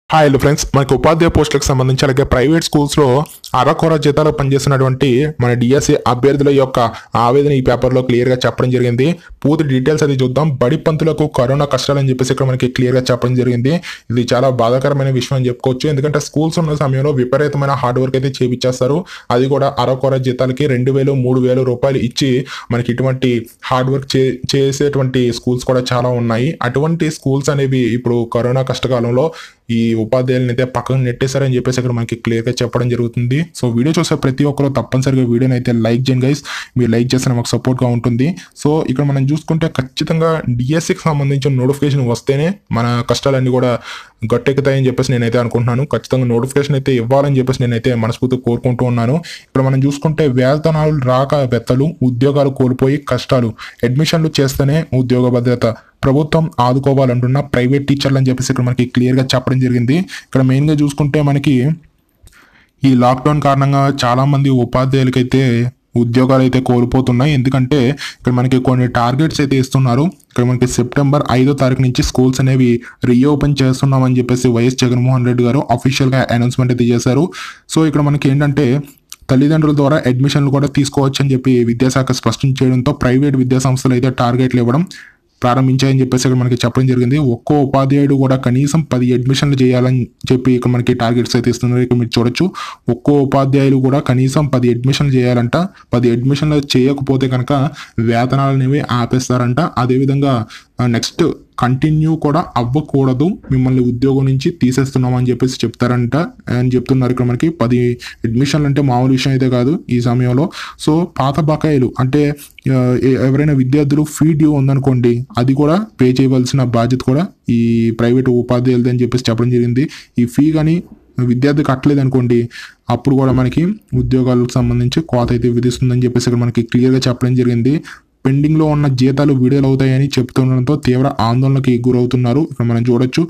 hi hello friends మనకి ఉపాధ్యాయ పోస్టులకు సంబంధించి అలాగే ప్రైవేట్ స్కూల్స్లో అరకొర జీతాలు పనిచేస్తున్నటువంటి మన డిఎస్సి అభ్యర్థుల యొక్క ఆవేదన ఈ పేపర్లో క్లియర్గా చెప్పడం జరిగింది పూర్తి డీటెయిల్స్ అది చూద్దాం బడి పంతులకు కరోనా కష్టాలు అని చెప్పేసి ఇక్కడ మనకి క్లియర్గా చెప్పడం జరిగింది ఇది చాలా బాధాకరమైన విషయం అని చెప్పుకోవచ్చు ఎందుకంటే స్కూల్స్ ఉన్న సమయంలో విపరీతమైన హార్డ్ వర్క్ అయితే చేపించేస్తారు అది కూడా అరకొర జీతాలకి రెండు వేలు మూడు వేలు రూపాయలు ఇచ్చి మనకి ఇటువంటి హార్డ్ వర్క్ చే చేసేటువంటి స్కూల్స్ కూడా చాలా ఉన్నాయి అటువంటి స్కూల్స్ అనేవి ఇప్పుడు కరోనా కష్టకాలంలో ఈ ఉపాధ్యాయులను అయితే పక్కన నెట్టేశారని చెప్పేసి ఇక్కడ మనకి క్లియర్గా చెప్పడం జరుగుతుంది సో వీడియో చూసే ప్రతి ఒక్కరు తప్పనిసరిగా వీడియోని అయితే లైక్ చేయండి గైస్ మీరు లైక్ చేస్తే మాకు సపోర్ట్గా ఉంటుంది సో ఇక్కడ మనం చూసుకుంటే ఖచ్చితంగా డిఎస్సికి సంబంధించిన నోటిఫికేషన్ వస్తేనే మన కష్టాలన్నీ కూడా గట్టెక్కుతాయని చెప్పేసి నేనైతే అనుకుంటున్నాను ఖచ్చితంగా నోటిఫికేషన్ అయితే ఇవ్వాలని చెప్పేసి నేనైతే మనస్ఫూర్తి కోరుకుంటూ ఉన్నాను ఇక్కడ మనం చూసుకుంటే వేతనాలు రాక వెత్తలు ఉద్యోగాలు కోల్పోయి కష్టాలు అడ్మిషన్లు చేస్తేనే ఉద్యోగ భద్రత ప్రభుత్వం ఆదుకోవాలంటున్న ప్రైవేట్ టీచర్లు అని చెప్పేసి ఇక్కడ మనకి క్లియర్గా చెప్పడం జరిగింది ఇక్కడ మెయిన్గా చూసుకుంటే మనకి ఈ లాక్డౌన్ కారణంగా చాలామంది ఉపాధ్యాయులకైతే ఉద్యోగాలు అయితే కోల్పోతున్నాయి ఎందుకంటే ఇక్కడ మనకి కొన్ని టార్గెట్స్ అయితే ఇస్తున్నారు ఇక్కడ మనకి సెప్టెంబర్ ఐదో తారీఖు నుంచి స్కూల్స్ అనేవి రీఓపెన్ చేస్తున్నామని చెప్పేసి వైఎస్ జగన్మోహన్ రెడ్డి గారు అఫీషియల్గా అనౌన్స్మెంట్ అయితే చేశారు సో ఇక్కడ మనకి ఏంటంటే తల్లిదండ్రుల ద్వారా అడ్మిషన్లు కూడా తీసుకోవచ్చు అని చెప్పి విద్యాశాఖ స్పష్టం చేయడంతో ప్రైవేట్ విద్యా సంస్థలు అయితే టార్గెట్లు ఇవ్వడం ప్రారంభించాయని చెప్పేసి ఇక్కడ మనకి చెప్పడం జరిగింది ఒక్కో ఉపాధ్యాయుడు కూడా కనీసం పది అడ్మిషన్లు చేయాలని చెప్పి ఇక్కడ మనకి టార్గెట్స్ అయితే ఇస్తున్నారు ఇక్కడ మీరు చూడొచ్చు ఒక్కో ఉపాధ్యాయులు కూడా కనీసం పది అడ్మిషన్లు చేయాలంట పది అడ్మిషన్లు చేయకపోతే కనుక వేతనాలు అనేవి ఆపేస్తారంట అదేవిధంగా నెక్స్ట్ కంటిన్యూ కూడా అవ్వకూడదు మిమ్మల్ని ఉద్యోగం నుంచి తీసేస్తున్నాం అని చెప్పేసి చెప్తారంట అని చెప్తున్నారు ఇక్కడ మనకి పది అడ్మిషన్లు అంటే మామూలు విషయం అయితే కాదు ఈ సమయంలో సో పాత బకాయిలు అంటే ఆ, ఎ- ఎవరైనా విద్యార్థులు ఫీ డ్యూ ఉందనుకోండి అది కూడా పే చేయవలసిన బాధ్యత కూడా ఈ ప్రైవేట్ ఉపాధ్యాయులది అని చెప్పేసి చెప్పడం జరిగింది ఈ ఫీ కానీ విద్యార్థి కట్టలేదు అనుకోండి అప్పుడు కూడా మనకి ఉద్యోగాలకు సంబంధించి కోత అయితే విధిస్తుందని చెప్పేసి ఇక్కడ మనకి క్లియర్గా చెప్పడం జరిగింది పెండింగ్లో ఉన్న జీతాలు విడుదల అవుతాయని చెప్తుండడంతో తీవ్ర ఆందోళనకి గురవుతున్నారు ఇక్కడ మనం చూడొచ్చు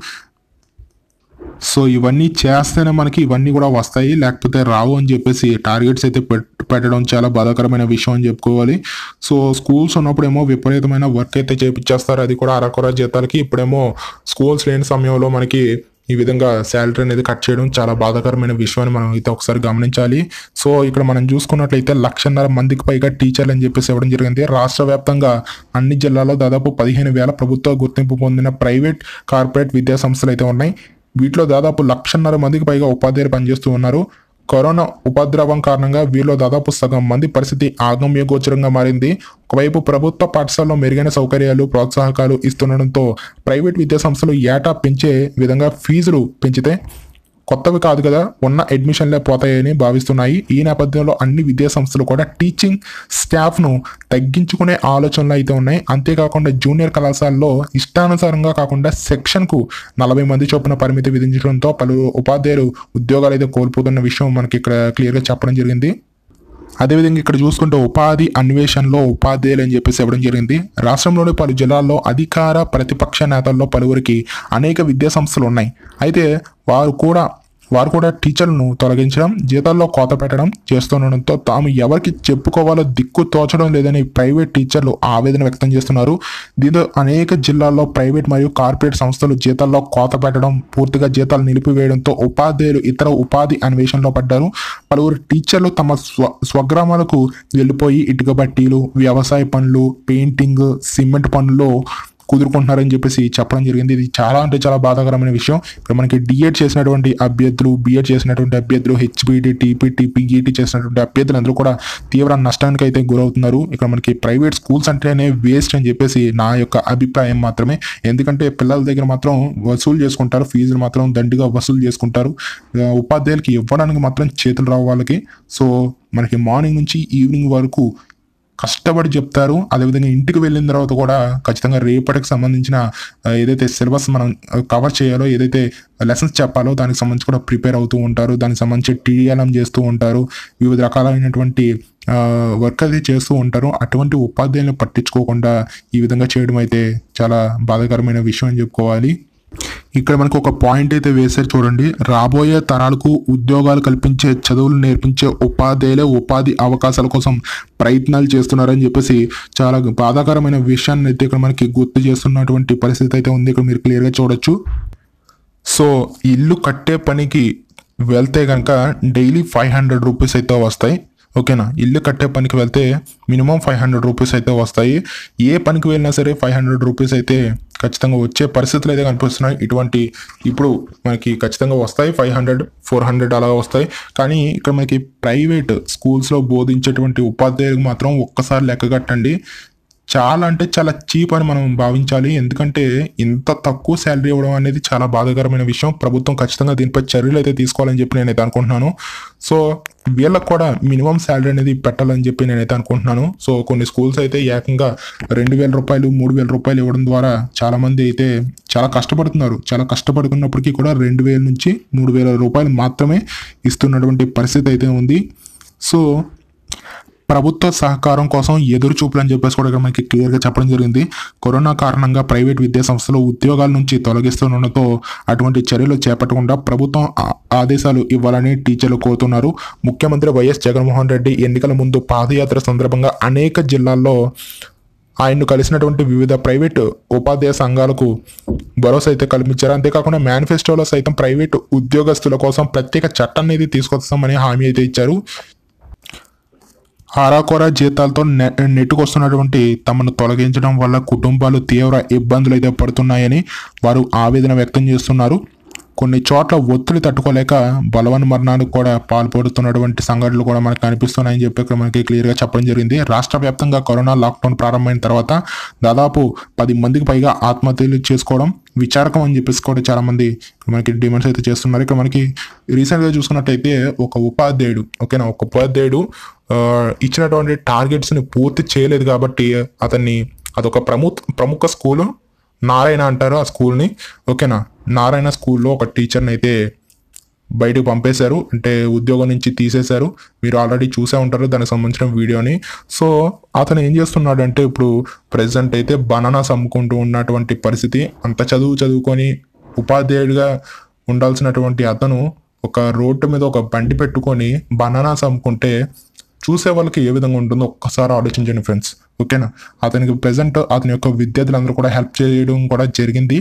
సో ఇవన్నీ చేస్తేనే మనకి ఇవన్నీ కూడా వస్తాయి లేకపోతే రావు అని చెప్పేసి టార్గెట్స్ అయితే పెట్- పెట్టడం చాలా బాధాకరమైన విషయం అని చెప్పుకోవాలి సో స్కూల్స్ ఉన్నప్పుడేమో విపరీతమైన వర్క్ అయితే చేపించేస్తారు అది కూడా అరకొర జీతాలకి ఇప్పుడేమో స్కూల్స్ లేని సమయంలో మనకి ఈ విధంగా శాలరీ అనేది కట్ చేయడం చాలా బాధాకరమైన విషయం అని మనం అయితే ఒకసారి గమనించాలి సో ఇక్కడ మనం చూసుకున్నట్లయితే లక్షన్నర మందికి పైగా టీచర్లు అని చెప్పేసి ఇవ్వడం జరిగింది రాష్ట్ర వ్యాప్తంగా అన్ని జిల్లాల్లో దాదాపు పదిహేను వేల ప్రభుత్వ గుర్తింపు పొందిన ప్రైవేట్ కార్పొరేట్ విద్యా సంస్థలు అయితే ఉన్నాయి వీటిలో దాదాపు లక్షన్నర మందికి పైగా ఉపాధ్యాయులు పనిచేస్తూ ఉన్నారు కరోనా ఉపద్రవం కారణంగా వీరిలో దాదాపు సగం మంది పరిస్థితి ఆగమ్య గోచరంగా మారింది ఒకవైపు ప్రభుత్వ పాఠశాలలో మెరుగైన సౌకర్యాలు ప్రోత్సాహకాలు ఇస్తుండడంతో ప్రైవేట్ విద్యా సంస్థలు ఏటా పెంచే విధంగా ఫీజులు పెంచితే కొత్తవి కాదు కదా ఉన్న అడ్మిషన్లే పోతాయని భావిస్తున్నాయి ఈ నేపథ్యంలో అన్ని విద్యా సంస్థలు కూడా టీచింగ్ స్టాఫ్ను తగ్గించుకునే ఆలోచనలు అయితే ఉన్నాయి అంతేకాకుండా జూనియర్ కళాశాలలో ఇష్టానుసారంగా కాకుండా సెక్షన్కు నలభై మంది చొప్పున పరిమితి విధించడంతో పలు ఉపాధ్యాయులు ఉద్యోగాలు అయితే కోల్పోతున్న విషయం మనకి ఇక్కడ క్లియర్గా చెప్పడం జరిగింది అదేవిధంగా ఇక్కడ చూసుకుంటే ఉపాధి అన్వేషణలో ఉపాధ్యాయులు అని చెప్పేసి ఇవ్వడం జరిగింది రాష్ట్రంలోని పలు జిల్లాల్లో అధికార ప్రతిపక్ష నేతల్లో పలువురికి అనేక విద్యా సంస్థలు ఉన్నాయి అయితే వారు కూడా వారు కూడా టీచర్లను తొలగించడం జీతాల్లో కోత పెట్టడం చేస్తుండడంతో తాము ఎవరికి చెప్పుకోవాలో దిక్కు తోచడం లేదని ప్రైవేట్ టీచర్లు ఆవేదన వ్యక్తం చేస్తున్నారు దీంతో అనేక జిల్లాల్లో ప్రైవేట్ మరియు కార్పొరేట్ సంస్థలు జీతాల్లో కోత పెట్టడం పూర్తిగా జీతాలు నిలిపివేయడంతో ఉపాధ్యాయులు ఇతర ఉపాధి అన్వేషణలో పడ్డారు పలువురు టీచర్లు తమ స్వ స్వగ్రామాలకు వెళ్ళిపోయి ఇటుక బట్టీలు వ్యవసాయ పనులు పెయింటింగ్ సిమెంట్ పనుల్లో కుదురుకుంటున్నారని చెప్పేసి చెప్పడం జరిగింది ఇది చాలా అంటే చాలా బాధాకరమైన విషయం ఇప్పుడు మనకి డిఎడ్ చేసినటువంటి అభ్యర్థులు బిఎడ్ చేసినటువంటి అభ్యర్థులు హెచ్బిడి టీపీటీ పీఈటీ చేసినటువంటి అభ్యర్థులు అందరూ కూడా తీవ్ర నష్టానికి అయితే గురవుతున్నారు ఇక్కడ మనకి ప్రైవేట్ స్కూల్స్ అంటేనే వేస్ట్ అని చెప్పేసి నా యొక్క అభిప్రాయం మాత్రమే ఎందుకంటే పిల్లల దగ్గర మాత్రం వసూలు చేసుకుంటారు ఫీజులు మాత్రం దండిగా వసూలు చేసుకుంటారు ఆ, ఉపాధ్యాయులకి ఇవ్వడానికి మాత్రం చేతులు రావు వాళ్ళకి సో మనకి మార్నింగ్ నుంచి ఈవినింగ్ వరకు కష్టపడి చెప్తారు అదేవిధంగా ఇంటికి వెళ్ళిన తర్వాత కూడా ఖచ్చితంగా రేపటికి సంబంధించిన ఆ, ఏదైతే సిలబస్ మనం కవర్ చేయాలో ఏదైతే లెసన్స్ చెప్పాలో దానికి సంబంధించి కూడా ప్రిపేర్ అవుతూ ఉంటారు దానికి సంబంధించి టీఎల్ఎం చేస్తూ ఉంటారు వివిధ రకాలైనటువంటి వర్క్ అయితే చేస్తూ ఉంటారు అటువంటి ఉపాధ్యాయులను పట్టించుకోకుండా ఈ విధంగా చేయడం అయితే చాలా బాధాకరమైన విషయం అని చెప్పుకోవాలి ఇక్కడ మనకు ఒక పాయింట్ అయితే వేశారు చూడండి రాబోయే తరాలకు ఉద్యోగాలు కల్పించే చదువులు నేర్పించే ఉపాధ్యాయులే ఉపాధి అవకాశాల కోసం ప్రయత్నాలు చేస్తున్నారని చెప్పేసి చాలా బాధాకరమైన విషయాన్ని అయితే ఇక్కడ మనకి గుర్తు చేస్తున్నటువంటి పరిస్థితి అయితే ఉంది ఇక్కడ మీరు క్లియర్గా చూడొచ్చు సో ఇల్లు కట్టే పనికి వెళ్తే కనుక డైలీ ఫైవ్ హండ్రెడ్ రూపీస్ అయితే వస్తాయి ఓకేనా ఇల్లు కట్టే పనికి వెళ్తే మినిమం ఫైవ్ హండ్రెడ్ రూపీస్ అయితే వస్తాయి ఏ పనికి వెళ్ళినా సరే ఫైవ్ హండ్రెడ్ రూపీస్ అయితే ఖచ్చితంగా వచ్చే పరిస్థితులు అయితే కనిపిస్తున్నాయి ఇటువంటి ఇప్పుడు మనకి ఖచ్చితంగా వస్తాయి ఫైవ్ హండ్రెడ్ ఫోర్ హండ్రెడ్ అలా వస్తాయి కానీ ఇక్కడ మనకి ప్రైవేట్ స్కూల్స్లో బోధించేటువంటి ఉపాధ్యాయులకు మాత్రం ఒక్కసారి లెక్క కట్టండి చాలా అంటే చాలా చీప్ అని మనం భావించాలి ఎందుకంటే ఇంత తక్కువ శాలరీ ఇవ్వడం అనేది చాలా బాధాకరమైన విషయం ప్రభుత్వం ఖచ్చితంగా దీనిపై చర్యలు అయితే తీసుకోవాలని చెప్పి నేనైతే అనుకుంటున్నాను సో వీళ్ళకి కూడా మినిమం శాలరీ అనేది పెట్టాలని చెప్పి నేనైతే అనుకుంటున్నాను సో కొన్ని స్కూల్స్ అయితే ఏకంగా రెండు వేల రూపాయలు మూడు వేల రూపాయలు ఇవ్వడం ద్వారా చాలా మంది అయితే చాలా కష్టపడుతున్నారు చాలా కష్టపడుతున్నప్పటికీ కూడా రెండు వేల నుంచి మూడు వేల రూపాయలు మాత్రమే ఇస్తున్నటువంటి పరిస్థితి అయితే ఉంది సో ప్రభుత్వ సహకారం కోసం ఎదురు చూపులు అని చెప్పేసి కూడా ఇక్కడ మనకి క్లియర్గా చెప్పడం జరిగింది కరోనా కారణంగా ప్రైవేట్ విద్యా సంస్థలు ఉద్యోగాల నుంచి తొలగిస్తుండటంతో అటువంటి చర్యలు చేపట్టకుండా ప్రభుత్వం ఆ- ఆదేశాలు ఇవ్వాలని టీచర్లు కోరుతున్నారు ముఖ్యమంత్రి వైఎస్ జగన్మోహన్ రెడ్డి ఎన్నికల ముందు పాదయాత్ర సందర్భంగా అనేక జిల్లాల్లో ఆయన్ను కలిసినటువంటి వివిధ ప్రైవేటు ఉపాధ్యాయ సంఘాలకు భరోసా అయితే కల్పించారు అంతేకాకుండా మేనిఫెస్టోలో సైతం ప్రైవేటు ఉద్యోగస్తుల కోసం ప్రత్యేక చట్టాన్ని అనేది తీసుకొస్తామని హామీ అయితే ఇచ్చారు ఆరాకొర జీతాలతో నె- నెట్టుకొస్తున్నటువంటి తమను తొలగించడం వల్ల కుటుంబాలు తీవ్ర ఇబ్బందులు అయితే పడుతున్నాయని వారు ఆవేదన వ్యక్తం చేస్తున్నారు కొన్ని చోట్ల ఒత్తిడి తట్టుకోలేక బలవన్ మరణానికి కూడా పాల్పడుతున్నటువంటి సంఘటనలు కూడా మనకు కనిపిస్తున్నాయని చెప్పి ఇక్కడ మనకి క్లియర్గా చెప్పడం జరిగింది రాష్ట్ర వ్యాప్తంగా కరోనా లాక్డౌన్ ప్రారంభమైన తర్వాత దాదాపు పది మందికి పైగా ఆత్మహత్యలు చేసుకోవడం విచారకం అని చెప్పేసి కూడా చాలా మంది మనకి డిమాండ్స్ అయితే చేస్తున్నారు ఇక్కడ మనకి రీసెంట్గా చూసుకున్నట్టయితే ఒక ఉపాధ్యాయుడు ఓకేనా ఒక ఉపాధ్యాయుడు ఆ, ఇచ్చినటువంటి టార్గెట్స్ని పూర్తి చేయలేదు కాబట్టి అతన్ని అదొక ప్రముఖ ప్రముఖ స్కూలు నారాయణ అంటారు ఆ స్కూల్ని ఓకేనా నారాయణ స్కూల్లో ఒక టీచర్ని అయితే బయటకు పంపేశారు అంటే ఉద్యోగం నుంచి తీసేశారు మీరు ఆల్రెడీ చూసే ఉంటారు దానికి సంబంధించిన వీడియోని సో అతను ఏం చేస్తున్నాడు అంటే ఇప్పుడు ప్రెసెంట్ అయితే బనానాస్ అమ్ముకుంటూ ఉన్నటువంటి పరిస్థితి అంత చదువు చదువుకొని ఉపాధ్యాయుడిగా ఉండాల్సినటువంటి అతను ఒక రోడ్డు మీద ఒక బండి పెట్టుకొని బనానాస్ అమ్ముకుంటే చూసే వాళ్ళకి ఏ విధంగా ఉంటుందో ఒక్కసారి ఆలోచించండి ఫ్రెండ్స్ ఓకేనా అతనికి ప్రజెంట్ అతని యొక్క విద్యార్థులందరూ కూడా హెల్ప్ చేయడం కూడా జరిగింది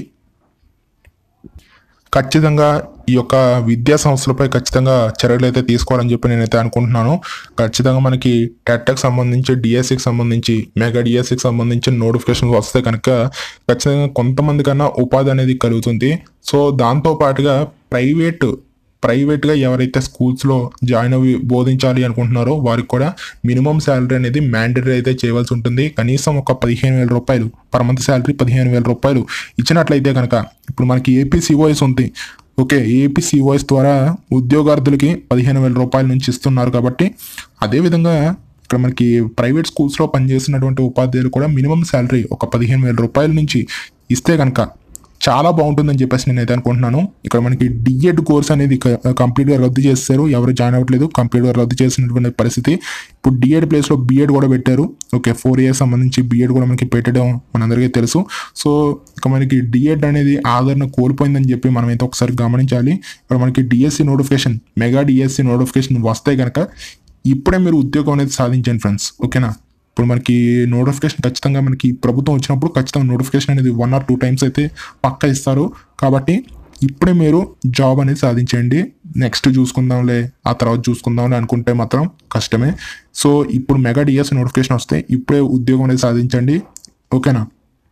ఖచ్చితంగా ఈ యొక్క విద్యా సంస్థలపై ఖచ్చితంగా చర్యలు అయితే తీసుకోవాలని చెప్పి నేనైతే అనుకుంటున్నాను ఖచ్చితంగా మనకి టెట్కి సంబంధించి డిఎస్సికి సంబంధించి మెగా డిఎస్సికి సంబంధించి నోటిఫికేషన్ వస్తే కనుక ఖచ్చితంగా కొంతమంది కన్నా ఉపాధి అనేది కలుగుతుంది సో దాంతో పాటుగా ప్రైవేట్ ప్రైవేట్గా ఎవరైతే స్కూల్స్లో జాయిన్ అవి బోధించాలి అనుకుంటున్నారో వారికి కూడా మినిమం శాలరీ అనేది మ్యాండేటరీ అయితే చేయవలసి ఉంటుంది కనీసం ఒక పదిహేను వేల రూపాయలు పర్ మంత్ శాలరీ పదిహేను వేల రూపాయలు ఇచ్చినట్లయితే కనుక ఇప్పుడు మనకి ఏపీ సిఓఎస్ ఉంది ఓకే ఏపీ సిఓఎస్ ద్వారా ఉద్యోగార్థులకి పదిహేను వేల రూపాయల నుంచి ఇస్తున్నారు కాబట్టి అదేవిధంగా ఇక్కడ మనకి ప్రైవేట్ స్కూల్స్లో పనిచేస్తున్నటువంటి ఉపాధ్యాయులు కూడా మినిమం శాలరీ ఒక పదిహేను వేల రూపాయల నుంచి ఇస్తే కనుక చాలా బాగుంటుందని చెప్పేసి నేనైతే అనుకుంటున్నాను ఇక్కడ మనకి డిఎడ్ కోర్స్ అనేది క- కంప్లీట్గా రద్దు చేస్తారు ఎవరు జాయిన్ అవ్వట్లేదు కంప్లీట్గా రద్దు చేసినటువంటి పరిస్థితి ఇప్పుడు డిఎడ్ ప్లేస్లో బిఎడ్ కూడా పెట్టారు ఓకే ఫోర్ ఇయర్స్ సంబంధించి బిఎడ్ కూడా మనకి పెట్టడం మనందరికీ తెలుసు సో ఇక మనకి డిఎడ్ అనేది ఆదరణ కోల్పోయిందని చెప్పి మనం అయితే ఒకసారి గమనించాలి ఇక్కడ మనకి DSC notification mega DSC notification వస్తే కనుక ఇప్పుడే మీరు ఉద్యోగం అనేది సాధించండి ఫ్రెండ్స్ ఓకేనా ఇప్పుడు మనకి నోటిఫికేషన్ ఖచ్చితంగా మనకి ప్రభుత్వం వచ్చినప్పుడు ఖచ్చితంగా నోటిఫికేషన్ అనేది వన్ ఆర్ టూ టైమ్స్ అయితే పక్కా ఇస్తారు కాబట్టి ఇప్పుడే మీరు జాబ్ అనేది సాధించండి నెక్స్ట్ చూసుకుందాంలే ఆ తర్వాత చూసుకుందాంలే అనుకుంటే మాత్రం కష్టమే సో ఇప్పుడు మెగా డిఎస్ నోటిఫికేషన్ వస్తే ఇప్పుడే ఉద్యోగం అనేది సాధించండి ఓకేనా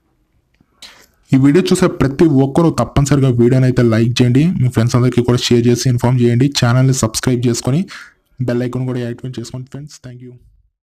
ఈ వీడియో చూసే ప్రతి ఒక్కరూ తప్పనిసరిగా వీడియోని అయితే లైక్ చేయండి మీ ఫ్రెండ్స్ అందరికీ కూడా షేర్ చేసి ఇన్ఫార్మ్ చేయండి ఛానల్ని సబ్స్క్రైబ్ చేసుకొని బెల్ ఐకాన్ కూడా యాక్టివేట్ చేసుకోండి ఫ్రెండ్స్ థ్యాంక్ యూ